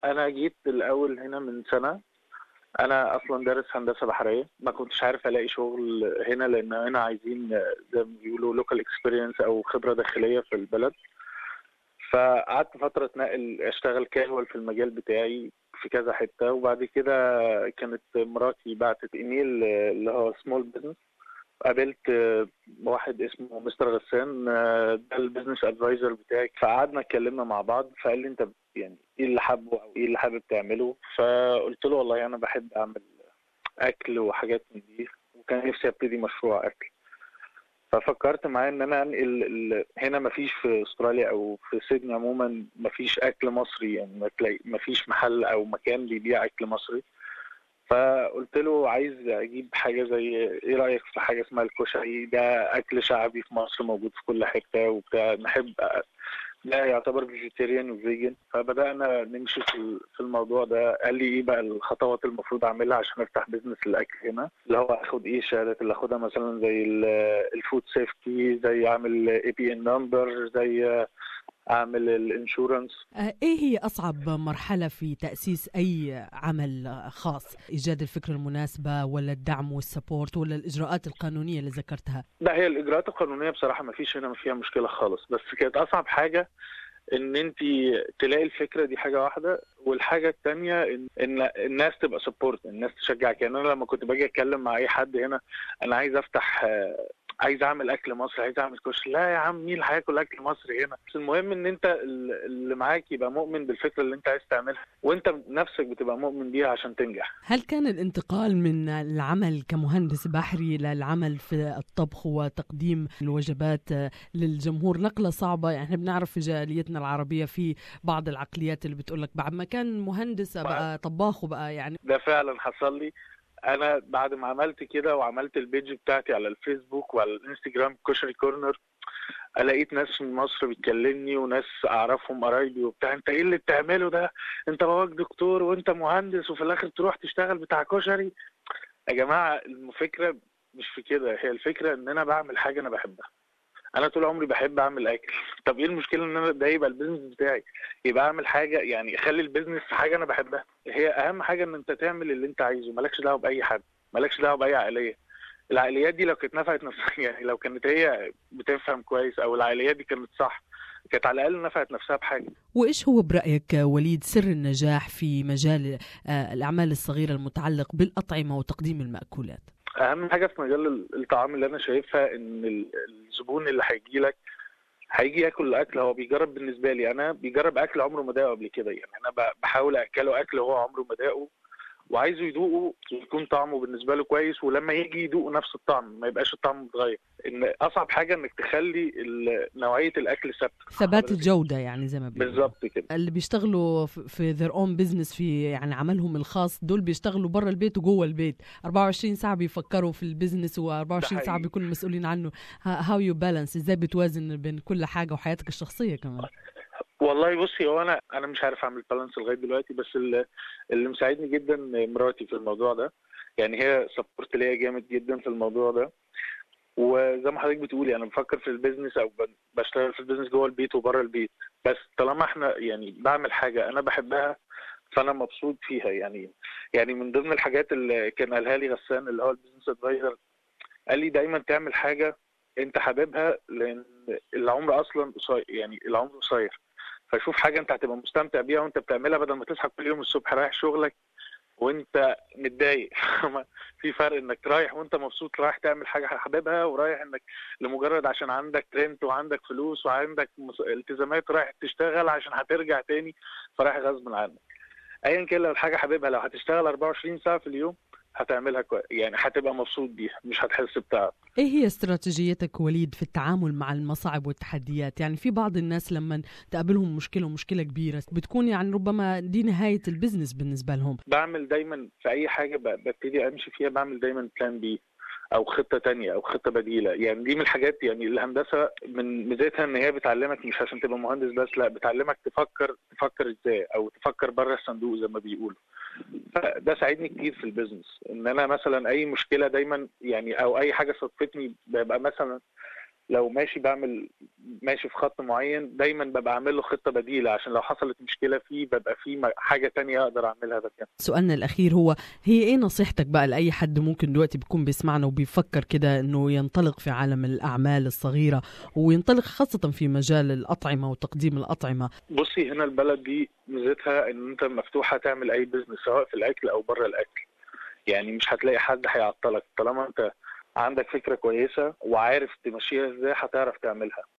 انا جيت الاول هنا من سنه انا اصلا دارس هندسه بحريه ما كنتش عارف الاقي شغل هنا لان هنا عايزين زي ما بيقولوا لوكال اكسبيرينس او خبره داخليه في البلد فقعدت فتره اتنقل اشتغل كاجوال في المجال بتاعي في كذا حته وبعد كده كانت مراتي بعتت ايميل اللي هو سمول بزنس قابلت واحد اسمه مستر غسان ده البيزنس ادفايزر بتاعي فقعدنا اتكلمنا مع بعض فقال لي انت يعني ايه اللي حابه او ايه اللي حابب تعمله فقلت له والله انا بحب اعمل اكل وحاجات من دي وكان نفسي ابتدي مشروع اكل ففكرت معاه ان انا انقل هنا مفيش في استراليا او في سيدني عموما مفيش اكل مصري يعني ما تلاقي مفيش محل او مكان بيبيع اكل مصري فقلت له عايز اجيب حاجه زي ايه رايك في حاجه اسمها الكشري ده اكل شعبي في مصر موجود في كل حته وبتاع نحب ده يعتبر فيجيتيريان وفيجن فبدانا نمشي في الموضوع ده قال لي ايه بقى الخطوات المفروض اعملها عشان افتح بيزنس الاكل هنا اللي هو اخد ايه الشهادات اللي اخدها مثلا زي الفود سيفتي زي اعمل اي بي ان نمبر زي اعمل الانشورنس ايه هي اصعب مرحله في تاسيس اي عمل خاص ايجاد الفكره المناسبه ولا الدعم والسبورت ولا الاجراءات القانونيه اللي ذكرتها لا هي الاجراءات القانونيه بصراحه ما فيش هنا فيها مشكله خالص بس كانت اصعب حاجه ان انت تلاقي الفكره دي حاجه واحده والحاجه الثانيه ان, إن الناس تبقى سبورت الناس تشجعك يعني انا لما كنت باجي اتكلم مع اي حد هنا انا عايز افتح عايز اعمل اكل مصري عايز اعمل كشري لا يا عم مين اللي هياكل اكل مصري هنا بس المهم ان انت اللي معاك يبقى مؤمن بالفكره اللي انت عايز تعملها وانت نفسك بتبقى مؤمن بيها عشان تنجح هل كان الانتقال من العمل كمهندس بحري للعمل في الطبخ وتقديم الوجبات للجمهور نقله صعبه يعني احنا بنعرف في جاليتنا العربيه في بعض العقليات اللي بتقول لك بعد ما كان مهندس بقى طباخ وبقى يعني ده فعلا حصل لي انا بعد ما عملت كده وعملت البيج بتاعتي على الفيسبوك وعلى الانستجرام كشري كورنر لقيت ناس من مصر بتكلمني وناس اعرفهم قرايبي وبتاع انت ايه اللي بتعمله ده انت باباك دكتور وانت مهندس وفي الاخر تروح تشتغل بتاع كشري يا جماعه الفكره مش في كده هي الفكره ان انا بعمل حاجه انا بحبها انا طول عمري بحب اعمل اكل طب ايه المشكله ان انا ده يبقى البيزنس بتاعي يبقى اعمل حاجه يعني اخلي البيزنس حاجه انا بحبها هي اهم حاجه ان انت تعمل اللي انت عايزه مالكش دعوه باي حد مالكش دعوه باي عقليه العقليات دي لو كانت نفعت نفسها يعني لو كانت هي بتفهم كويس او العقليات دي كانت صح كانت على الاقل نفعت نفسها بحاجه وايش هو برايك وليد سر النجاح في مجال الاعمال الصغيره المتعلق بالاطعمه وتقديم الماكولات اهم حاجه في مجال الطعام اللي انا شايفها ان الزبون اللي هيجي لك هيجي ياكل الاكل هو بيجرب بالنسبه لي انا بيجرب اكل عمره ما داقه قبل كده يعني انا بحاول اكله اكل هو عمره ما داقه وعايزه يدوقه يكون طعمه بالنسبه له كويس ولما يجي يدوق نفس الطعم ما يبقاش الطعم متغير ان اصعب حاجه انك تخلي نوعيه الاكل ثابته ثبات الجوده يعني زي ما بيقولوا بالظبط كده اللي بيشتغلوا في ذير اون بزنس في يعني عملهم الخاص دول بيشتغلوا برا البيت وجوه البيت 24 ساعه بيفكروا في البزنس و24 ساعه بيكونوا مسؤولين عنه هاو يو بالانس ازاي بتوازن بين كل حاجه وحياتك الشخصيه كمان والله بصي هو انا انا مش عارف اعمل بالانس لغايه دلوقتي بس اللي, اللي مساعدني جدا مراتي في الموضوع ده يعني هي سبورت ليا جامد جدا في الموضوع ده وزي ما حضرتك بتقولي انا بفكر في البيزنس او بشتغل في البيزنس جوه البيت وبره البيت بس طالما احنا يعني بعمل حاجه انا بحبها فانا مبسوط فيها يعني يعني من ضمن الحاجات اللي كان قالها لي غسان اللي هو البيزنس ادفايزر قال لي دايما تعمل حاجه انت حاببها لان العمر اصلا قصير يعني العمر قصير فشوف حاجه انت هتبقى مستمتع بيها وانت بتعملها بدل ما تصحى كل يوم الصبح رايح شغلك وانت متضايق في فرق انك رايح وانت مبسوط رايح تعمل حاجه حاببها ورايح انك لمجرد عشان عندك رنت وعندك فلوس وعندك التزامات رايح تشتغل عشان هترجع تاني فرايح غصب عنك ايا كان لو الحاجه حاببها لو هتشتغل 24 ساعه في اليوم هتعملها كويس يعني هتبقى مبسوط بيها مش هتحس بتعب ايه هي استراتيجيتك وليد في التعامل مع المصاعب والتحديات يعني في بعض الناس لما تقابلهم مشكله ومشكله كبيره بتكون يعني ربما دي نهايه البزنس بالنسبه لهم بعمل دايما في اي حاجه ببتدي امشي فيها بعمل دايما بلان بي او خطه تانية او خطه بديله يعني دي من الحاجات يعني الهندسه من ميزتها ان هي بتعلمك مش عشان تبقى مهندس بس لا بتعلمك تفكر تفكر ازاي او تفكر بره الصندوق زي ما بيقولوا فده ساعدني كتير في البيزنس ان انا مثلا اي مشكله دايما يعني او اي حاجه صدفتني ببقى مثلا لو ماشي بعمل ماشي في خط معين دايما ببقى عامل له خطه بديله عشان لو حصلت مشكله فيه ببقى في حاجه تانية اقدر اعملها مكانه. سؤالنا الاخير هو هي ايه نصيحتك بقى لاي حد ممكن دلوقتي بيكون بيسمعنا وبيفكر كده انه ينطلق في عالم الاعمال الصغيره وينطلق خاصه في مجال الاطعمه وتقديم الاطعمه. بصي هنا البلد دي ميزتها ان انت مفتوحه تعمل اي بزنس سواء في الاكل او بره الاكل. يعني مش هتلاقي حد هيعطلك طالما انت عندك فكره كويسه وعارف تمشيها ازاي هتعرف تعملها